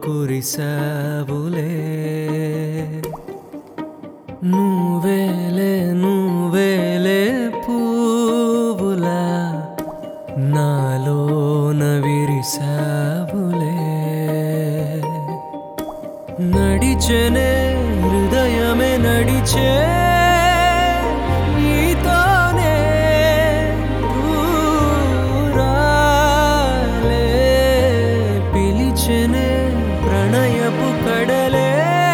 కురిసావులే నువ్వేలే నువ్వేలే పువ్వులా నాలోన విరిసావులే నడిచెనే హృదయమే నడిచే నీతోనే దూరాలే పిలిచెనే ప్రణయపు కడలే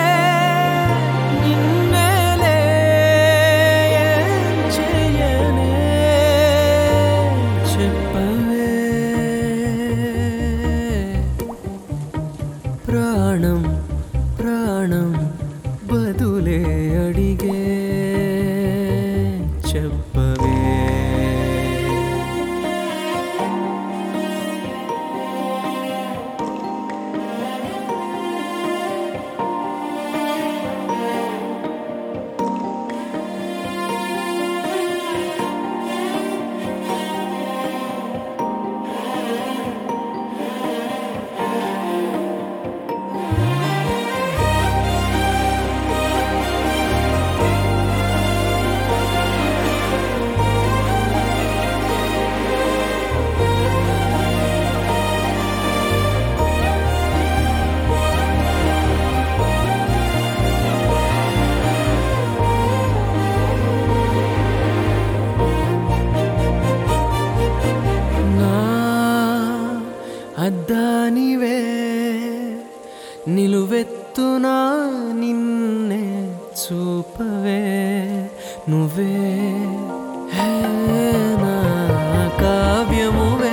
నిన్నేలే ఏం చెయ్యనే చెప్పవే ప్రాణం ప్రాణం బదులే అడిగే చెప్పవే నా అద్దానివే నిలువెత్తునా నిన్నే చూపవే నువ్వే హే నా కావ్యమువే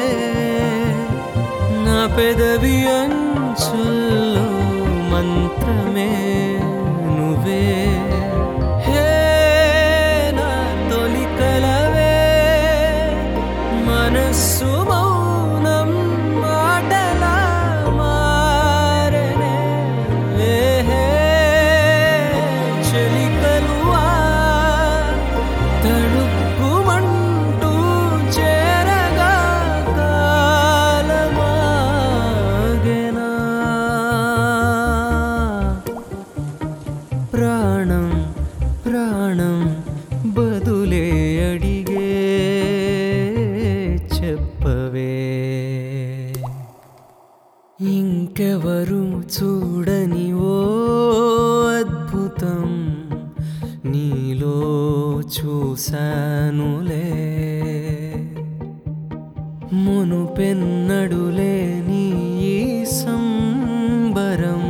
నా పెదవి అంచుల్లో మంత్రమే నువ్వే హే నా తొలి కలవే మనస్సు మౌనం మాటలా మారనే ఏహే చెలికలువా తడుక్కుమంటూ చేరగా కాలమాగెనా ప్రాణం ప్రాణం బదులే అడిగే చెప్పవే ఇంకెవరు చూడని ఓ అద్భుతం నీలో చూశానులే మునుపెన్నడులే నీ ఈ సంబరం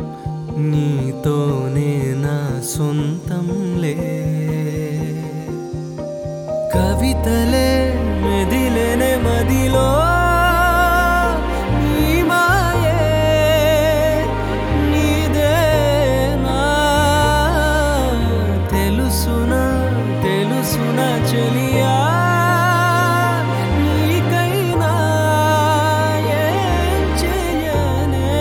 నీతోనే నా సొంతంలే కవితలే మెదిలెనే మదిలో నీ మాయే నీదేనా తెలుసునా తెలుసునా చెలియా నీకైనా ఏం చెయ్యనే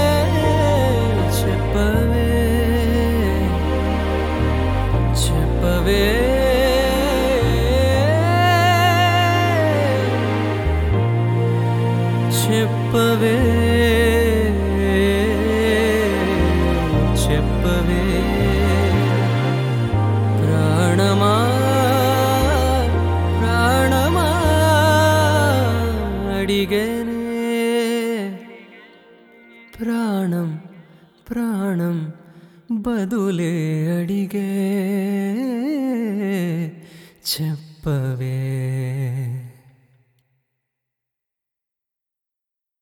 చెప్పవే చెప్పవే చెప్పవే చెప్పవే ప్రాణమా ప్రాణమా అడిగనే ప్రాణం ప్రాణం బదులే అడిగే చెప్పవే